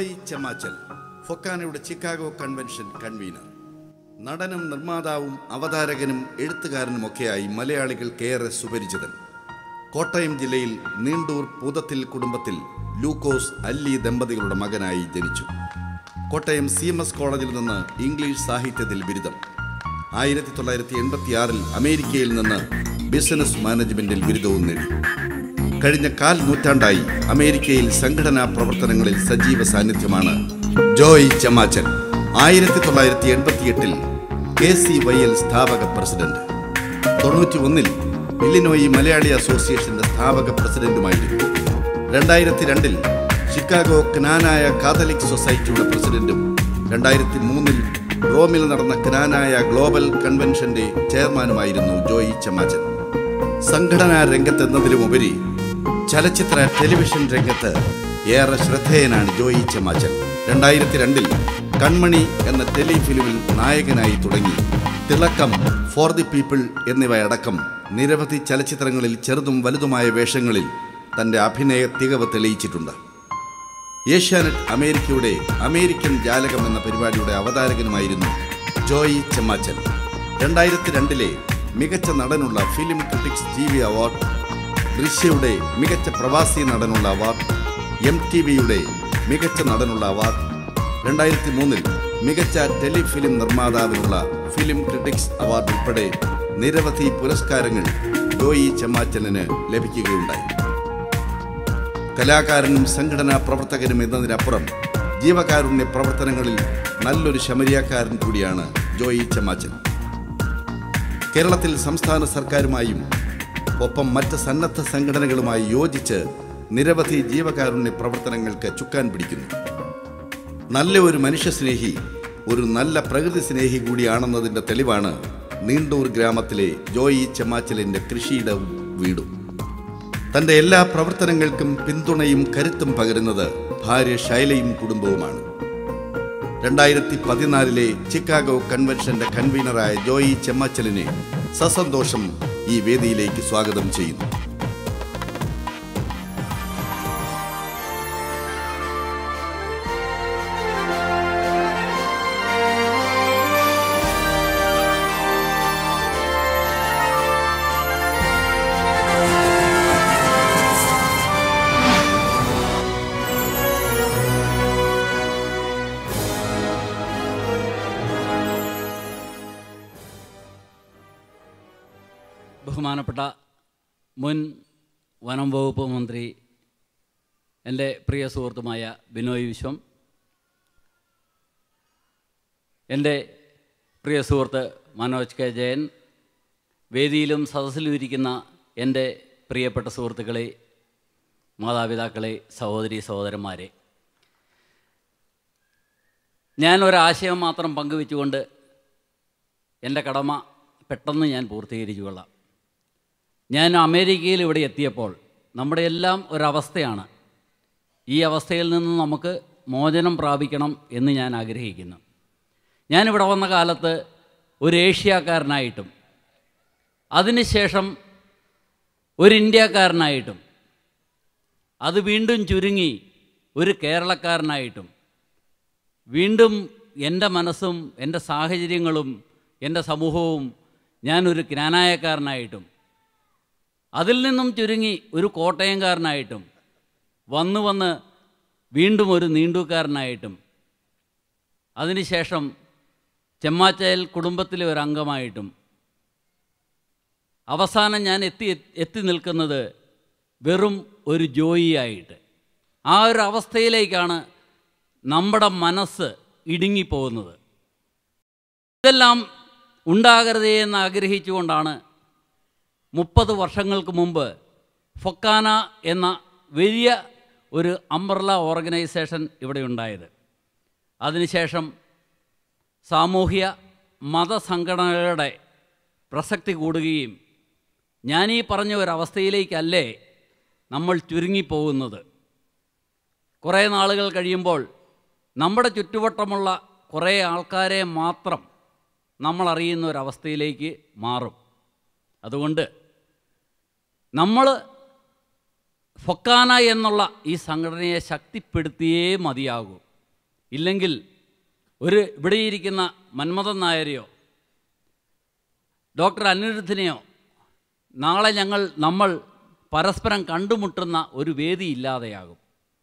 ജോയ് ചെമാച്ചൽ ഫൊക്കാനയുടെ Chicago convention convener നടനും നിർമ്മാതാവും അവതാരകനും എഴുത്തുകാരനുമൊക്കെയായി മലയാളികൾക്കേറെ സുപരിചിതൻ കോട്ടയം ജില്ലയിൽ നീണ്ടൂർ പൂതത്തിൽ കുടുംബത്തിൽ ലൂക്കോസ് അല്ലി ദമ്പതികളുടെ മകനായി ജനിച്ചു കോട്ടയം സി എം എസ് കോളേജിൽ നിന്ന് ഇംഗ്ലീഷ് സാഹിത്യത്തിൽ ബിരുദം ആയിരത്തി തൊള്ളായിരത്തി എൺപത്തിയാറിൽ അമേരിക്കയിൽ നിന്ന് ബിസിനസ് മാനേജ്മെന്റിൽ ബിരുദവും നേടി കഴിഞ്ഞ കാൽ നൂറ്റാണ്ടായി അമേരിക്കയിൽ സംഘടനാ പ്രവർത്തനങ്ങളിൽ സജീവ സാന്നിധ്യമാണ് ജോയ് ചമാച്ചൻ ആയിരത്തി തൊള്ളായിരത്തി എൺപത്തിയെട്ടിൽ കെ സി വൈ എൽ സ്ഥാപക പ്രസിഡന്റ് തൊണ്ണൂറ്റി ഒന്നിൽ ഇല്ലിനോയി മലയാളി അസോസിയേഷന്റെ സ്ഥാപക പ്രസിഡന്റുമായിരുന്നു രണ്ടായിരത്തി രണ്ടിൽ ഷിക്കാഗോ ക്നാനായ കാതലിക് സൊസൈറ്റിയുടെ പ്രസിഡന്റും രണ്ടായിരത്തി മൂന്നിൽ റോമിൽ നടന്ന ക്നാനായ ഗ്ലോബൽ കൺവെൻഷന്റെ ചെയർമാനുമായിരുന്നു ജോയി ചമാച്ചൻ സംഘടനാ രംഗത്തെന്നതിലുമുപരി ചലച്ചിത്ര ടെലിവിഷൻ രംഗത്ത് ഏറെ ശ്രദ്ധേയനാണ് ജോയി ചെമാച്ചൻ രണ്ടായിരത്തി രണ്ടിൽ കൺമണി എന്ന ടെലിഫിലിമിൽ നായകനായി തുടങ്ങി തിളക്കം ഫോർ ദി പീപ്പിൾ എന്നിവയടക്കം നിരവധി ചലച്ചിത്രങ്ങളിൽ ചെറുതും വലുതുമായ വേഷങ്ങളിൽ തന്റെ അഭിനയ തികവ് തെളിയിച്ചിട്ടുണ്ട് ഏഷ്യാനെറ്റ് അമേരിക്കയുടെ അമേരിക്കൻ ജാലകം എന്ന പരിപാടിയുടെ അവതാരകനുമായിരുന്നു ജോയി ചെമ്മാച്ചൻ രണ്ടായിരത്തി രണ്ടിലെ മികച്ച നടനുള്ള film critics T V award ദൃശ്യയുടെ മികച്ച പ്രവാസി നടനുള്ള അവാർഡ് എം ടി വിയുടെ മികച്ച നടനുള്ള അവാർഡ് രണ്ടായിരത്തി മൂന്നിൽ മികച്ച ടെലിഫിലിം നിർമ്മാതാവിനുള്ള ഫിലിം ക്രിട്ടിക്സ് അവാർഡ് ഉൾപ്പെടെ നിരവധി പുരസ്കാരങ്ങൾ ജോയി ചെമ്മാച്ചലിന് ലഭിക്കുകയുണ്ടായി കലാകാരനും സംഘടനാ പ്രവർത്തകനും എന്നതിനപ്പുറം ജീവകാരുണ്യ പ്രവർത്തനങ്ങളിൽ നല്ലൊരു ശമരിയാക്കാരൻ കൂടിയാണ് ജോയി ചെമാച്ചൻ കേരളത്തിൽ സംസ്ഥാന സർക്കാരുമായും ഒപ്പം മറ്റ് സന്നദ്ധ സംഘടനകളുമായി യോജിച്ച് നിരവധി ജീവകാരുണ്യ പ്രവർത്തനങ്ങൾക്ക് ചുക്കാൻ പിടിക്കുന്നു നല്ല ഒരു മനുഷ്യസ്നേഹി ഒരു നല്ല പ്രകൃതി സ്നേഹി കൂടിയാണെന്നതിൻ്റെ തെളിവാണ് നീണ്ടൂർ ഗ്രാമത്തിലെ ജോയി ചെമാച്ചലിൻ്റെ കൃഷിയിടവും വീടും തന്റെ എല്ലാ പ്രവർത്തനങ്ങൾക്കും പിന്തുണയും കരുത്തും പകരുന്നത് ഭാര്യ ശൈലയും കുടുംബവുമാണ് രണ്ടായിരത്തി പതിനാലിലെ ചിക്കാഗോ കൺവെൻഷന്റെ കൺവീനറായ ജോയി ചെമ്മച്ചലിനെ സസന്തോഷം ഈ വേദിയിലേക്ക് സ്വാഗതം ചെയ്യുന്നു ബഹുമാനപ്പെട്ട മുൻ വനം വകുപ്പ് മന്ത്രി എൻ്റെ പ്രിയ സുഹൃത്തുമായ ബിനോയ് വിശ്വം എൻ്റെ പ്രിയ സുഹൃത്ത് മനോജ് കെ ജയൻ വേദിയിലും സദസ്സിലും ഇരിക്കുന്ന എൻ്റെ പ്രിയപ്പെട്ട സുഹൃത്തുക്കളെ മാതാപിതാക്കളെ സഹോദരി സഹോദരന്മാരെ ഞാൻ ഒരാശയം മാത്രം പങ്കുവെച്ചുകൊണ്ട് എൻ്റെ കടമ പെട്ടെന്ന് ഞാൻ പൂർത്തീകരിച്ചു കൊള്ളാം ഞാൻ അമേരിക്കയിൽ ഇവിടെ എത്തിയപ്പോൾ നമ്മുടെ എല്ലാം ഒരവസ്ഥയാണ് ഈ അവസ്ഥയിൽ നിന്ന് നമുക്ക് മോചനം പ്രാപിക്കണം എന്ന് ഞാൻ ആഗ്രഹിക്കുന്നു ഞാനിവിടെ വന്ന കാലത്ത് ഒരു ഏഷ്യക്കാരനായിട്ടും അതിനുശേഷം ഒരു ഇന്ത്യക്കാരനായിട്ടും അത് വീണ്ടും ചുരുങ്ങി ഒരു കേരളക്കാരനായിട്ടും വീണ്ടും എൻ്റെ മനസ്സും എൻ്റെ സാഹചര്യങ്ങളും എൻ്റെ സമൂഹവും ഞാനൊരു ജ്ഞാനായക്കാരനായിട്ടും അതിൽ നിന്നും ചുരുങ്ങി ഒരു കോട്ടയംകാരനായിട്ടും വന്നു വന്ന് വീണ്ടും ഒരു നീണ്ടൂക്കാരനായിട്ടും അതിനുശേഷം ചെമ്മാച്ചയിൽ കുടുംബത്തിലെ ഒരു അംഗമായിട്ടും അവസാനം ഞാൻ എത്തി എത്തി നിൽക്കുന്നത് വെറും ഒരു ജോയിയായിട്ട് ആ ഒരു അവസ്ഥയിലേക്കാണ് നമ്മുടെ മനസ്സ് ഇടുങ്ങിപ്പോകുന്നത് ഇതെല്ലാം ഉണ്ടാകരുതേ എന്ന് ആഗ്രഹിച്ചുകൊണ്ടാണ് മുപ്പത് വർഷങ്ങൾക്ക് മുമ്പ് ഫൊക്കാന എന്ന വലിയ ഒരു അംബ്രല ഓർഗനൈസേഷൻ ഇവിടെ ഉണ്ടായത് അതിനുശേഷം സാമൂഹ്യ മതസംഘടനകളുടെ പ്രസക്തി കൂടുകയും ഞാൻ ഈ പറഞ്ഞ ഒരവസ്ഥയിലേക്കല്ലേ നമ്മൾ ചുരുങ്ങിപ്പോകുന്നത് കുറേ നാളുകൾ കഴിയുമ്പോൾ നമ്മുടെ ചുറ്റുവട്ടമുള്ള കുറേ ആൾക്കാരെ മാത്രം നമ്മൾ അറിയുന്ന ഒരവസ്ഥയിലേക്ക് മാറും അതുകൊണ്ട് നമ്മൾ ഫൊക്കാന എന്നുള്ള ഈ സംഘടനയെ ശക്തിപ്പെടുത്തിയേ മതിയാകൂ ഇല്ലെങ്കിൽ ഒരു ഇവിടെ ഇരിക്കുന്ന മന്മഥൻ നായരെയോ ഡോക്ടർ അനിരുദ്ധിനെയോ നാളെ ഞങ്ങൾ നമ്മൾ പരസ്പരം കണ്ടുമുട്ടുന്ന ഒരു വേദി ഇല്ലാതെയാകും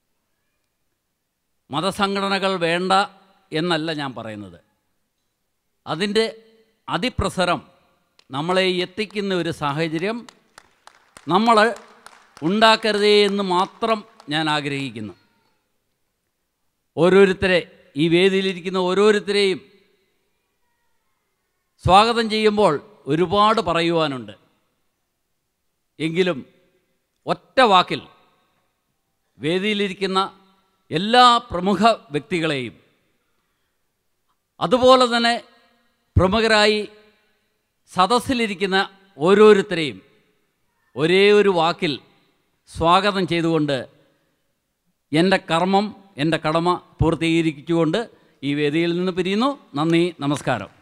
മതസംഘടനകൾ വേണ്ട എന്നല്ല ഞാൻ പറയുന്നത് അതിൻ്റെ അതിപ്രസരം നമ്മളെ എത്തിക്കുന്ന ഒരു സാഹചര്യം നമ്മൾ ഉണ്ടാക്കരുതേ എന്ന് മാത്രം ഞാൻ ആഗ്രഹിക്കുന്നു ഓരോരുത്തരെ ഈ വേദിയിലിരിക്കുന്ന ഓരോരുത്തരെയും സ്വാഗതം ചെയ്യുമ്പോൾ ഒരുപാട് പറയുവാനുണ്ട് എങ്കിലും ഒറ്റ വാക്കിൽ വേദിയിലിരിക്കുന്ന എല്ലാ പ്രമുഖ വ്യക്തികളെയും അതുപോലെ തന്നെ പ്രമുഖരായി സദസ്സിലിരിക്കുന്ന ഓരോരുത്തരെയും ഒരേ ഒരു വാക്കിൽ സ്വാഗതം ചെയ്തുകൊണ്ട് എൻ്റെ കർമ്മം എൻ്റെ കടമ പൂർത്തീകരിച്ചുകൊണ്ട് ഈ വേദിയിൽ നിന്ന് പിരിയുന്നു നന്ദി നമസ്കാരം